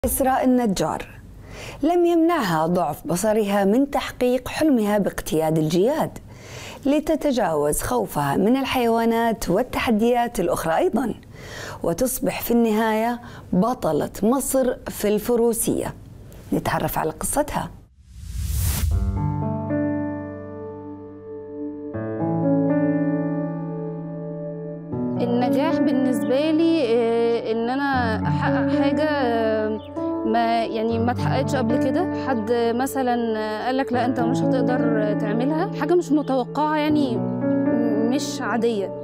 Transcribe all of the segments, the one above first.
إسراء النجار لم يمنعها ضعف بصرها من تحقيق حلمها باقتياد الجياد لتتجاوز خوفها من الحيوانات والتحديات الأخرى أيضا وتصبح في النهاية بطلة مصر في الفروسية نتعرف على قصتها النجاح بالنسبة لي آه، إن أنا أحقق حاجة آه، ما يعني ما اتحققتش قبل كده حد مثلا آه، قالك لا أنت مش هتقدر تعملها حاجة مش متوقعة يعني مش عادية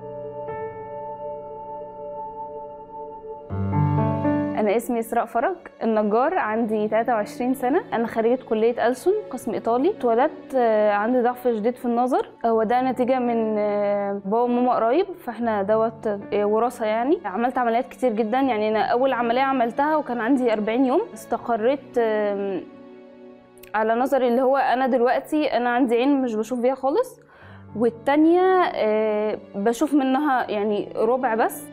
أنا اسمي إسراء فرج النجار عندي 23 سنة أنا خريجة كلية ألسن قسم إيطالي اتولدت آه، عندي ضعف شديد في النظر هو ده نتيجة من آه، بابا وماما قريب فاحنا دوت آه، وراثة يعني عملت عمليات كتير جدا يعني أنا أول عملية عملتها وكان عندي 40 يوم استقريت آم، على نظري اللي هو أنا دلوقتي أنا عندي عين مش بشوف بيها خالص والتانية آه، بشوف منها يعني ربع بس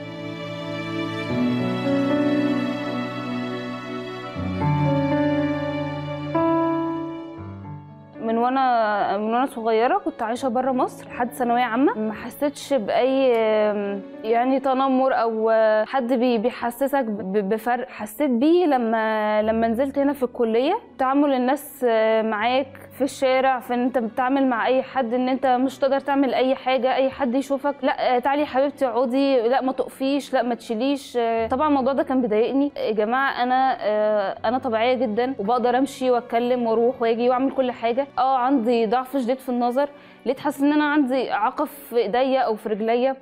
من وانا من وانا صغيره كنت عايشه بره مصر لحد ثانويه عامه ما حسيتش باي يعني تنمر او حد بي- بيحسسك ب- بفرق حسيت بيه لما لما نزلت هنا في الكليه تعامل الناس معاك في الشارع في ان انت بتتعامل مع اي حد ان انت مش تقدر تعمل اي حاجه اي حد يشوفك لا تعالي يا حبيبتي اقعدي لا ما تقفيش لا ما تشيليش طبعا الموضوع ده كان بيضايقني يا جماعه انا انا طبيعيه جدا وبقدر امشي واتكلم واروح واجي واعمل كل حاجه اه عندي ضعف شديد في النظر ليه تحس ان انا عندي اعاقه في ايديا او في رجليا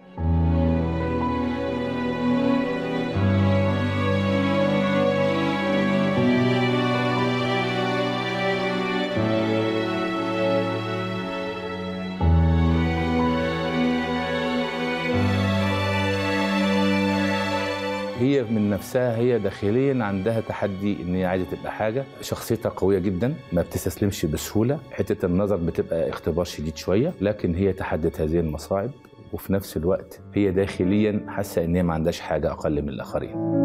هي من نفسها هي داخليا عندها تحدي ان هي عايزه تبقى حاجه شخصيتها قويه جدا ما بتستسلمش بسهوله حته النظر بتبقى اختبار شديد شويه لكن هي تحدت هذه المصاعب وفي نفس الوقت هي داخليا حاسه ان هي ما عندهاش حاجه اقل من الاخرين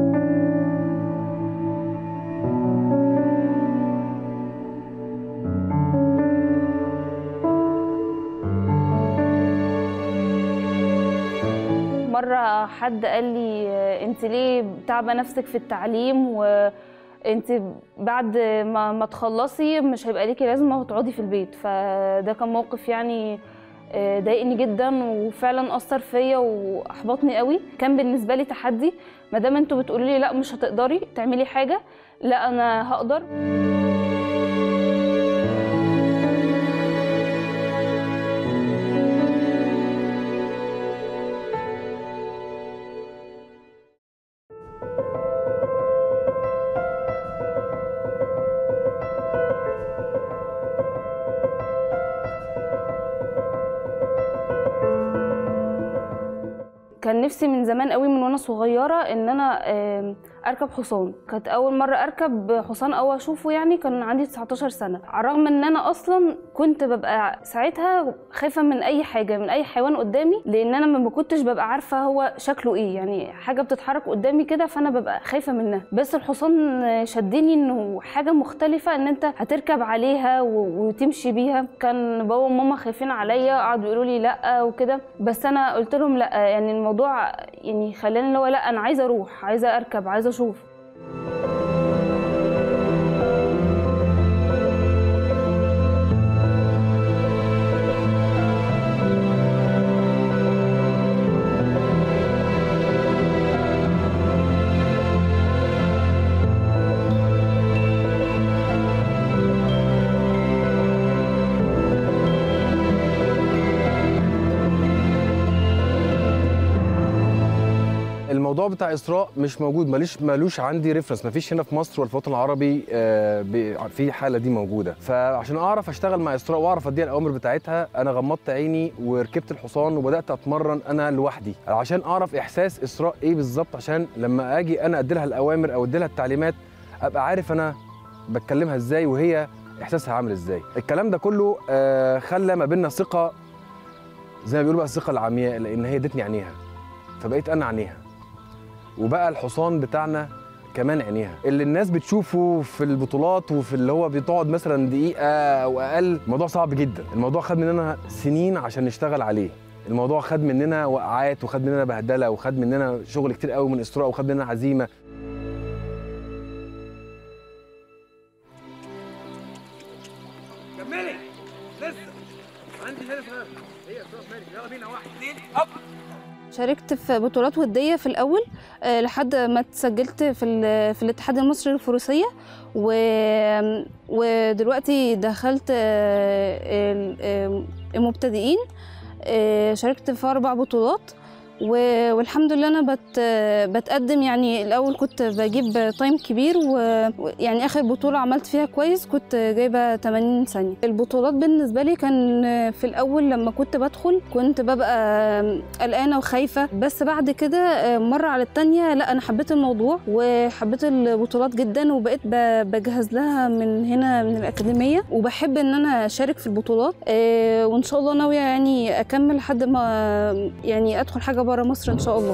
مرة حد قال لي انت ليه تعبة نفسك في التعليم وانت بعد ما, ما تخلصي مش هيبقى ليكي لازمة وتقعدي في البيت فده كان موقف يعني آه، ضايقني جدا وفعلا اثر فيا واحبطني قوي كان بالنسبه لي تحدي ما دام انتوا بتقولوا لي لا مش هتقدري تعملي حاجه لا انا هقدر كان نفسي من زمان قوي من وانا صغيره ان انا آم، اركب حصان كانت اول مره اركب حصان او اشوفه يعني كان عندي 19 سنه على الرغم ان انا اصلا كنت ببقى ساعتها خايفه من اي حاجه من اي حيوان قدامي لان انا ما كنتش ببقى عارفه هو شكله ايه يعني حاجه بتتحرك قدامي كده فانا ببقى خايفه منها بس الحصان شدني انه حاجه مختلفه ان انت هتركب عليها و- وتمشي بيها كان بابا وماما خايفين عليا قعدوا يقولوا لي لا وكده بس انا قلت لهم لا يعني الموضوع يعني خلاني اللي هو لا انا عايزه اروح عايزه اركب عايزه اشوف الموضوع بتاع اسراء مش موجود ماليش مالوش عندي ريفرنس مفيش هنا في مصر ولا في الوطن العربي آه، ب- في حاله دي موجوده فعشان اعرف اشتغل مع اسراء واعرف اديها الاوامر بتاعتها انا غمضت عيني وركبت الحصان وبدات اتمرن انا لوحدي عشان اعرف احساس اسراء ايه بالظبط عشان لما اجي انا ادي لها الاوامر او ادي لها التعليمات ابقى عارف انا بتكلمها ازاي وهي احساسها عامل ازاي الكلام ده كله آه، خلى ما بيننا ثقه زي ما بيقولوا بقى الثقه العمياء لان هي ادتني عينيها فبقيت انا عينيها وبقى الحصان بتاعنا كمان عينيها اللي الناس بتشوفه في البطولات وفي اللي هو بتقعد مثلا دقيقه او اقل الموضوع صعب جدا الموضوع خد مننا سنين عشان نشتغل عليه الموضوع خد مننا وقعات وخد مننا بهدله وخد مننا شغل كتير قوي من اسراء وخد مننا عزيمه كملي لسه عندي هنا هي اسراء مالك يلا بينا واحد اثنين شاركت في بطولات ودية في الأول آه، لحد ما اتسجلت في, ال- في الاتحاد المصري للفروسية و... ودلوقتي دخلت آه، ال- آه، المبتدئين آه، شاركت في أربع بطولات و- والحمد لله أنا بت... بتقدم يعني الأول كنت بجيب تايم كبير و- ويعني آخر بطولة عملت فيها كويس كنت جايبة 80 ثانية البطولات بالنسبة لي كان في الأول لما كنت بدخل كنت ببقى قلقانة وخايفة بس بعد كده مرة على التانية لا أنا حبيت الموضوع وحبيت البطولات جدا وبقيت ب- بجهز لها من هنا من الأكاديمية وبحب إن أنا أشارك في البطولات آه، وإن شاء الله ناوية يعني أكمل لحد ما يعني أدخل حاجة برا مصر إن شاء الله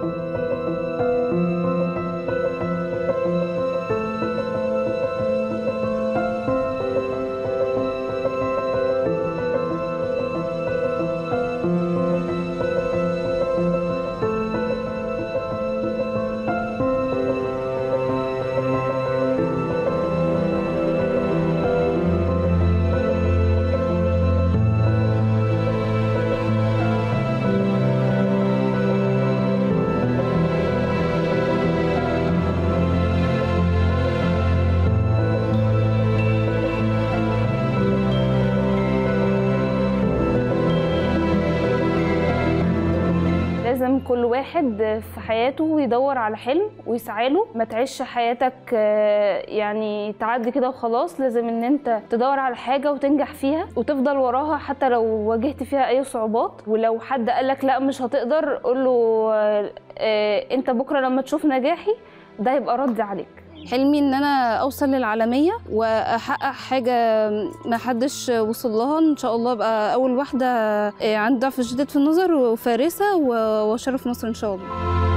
لازم كل واحد في حياته يدور على حلم ويسعى له ما تعيش حياتك آه، يعني تعدي كده وخلاص لازم ان انت تدور على حاجة وتنجح فيها وتفضل وراها حتى لو واجهت فيها اي صعوبات ولو حد قالك لا مش هتقدر قوله آه، آه، انت بكرة لما تشوف نجاحي ده يبقى رد عليك حلمي ان انا اوصل للعالميه واحقق حاجه ما حدش وصل لها ان شاء الله ابقى اول واحده آه، عندي ضعف شديد في النظر وفارسه و- واشرف مصر ان شاء الله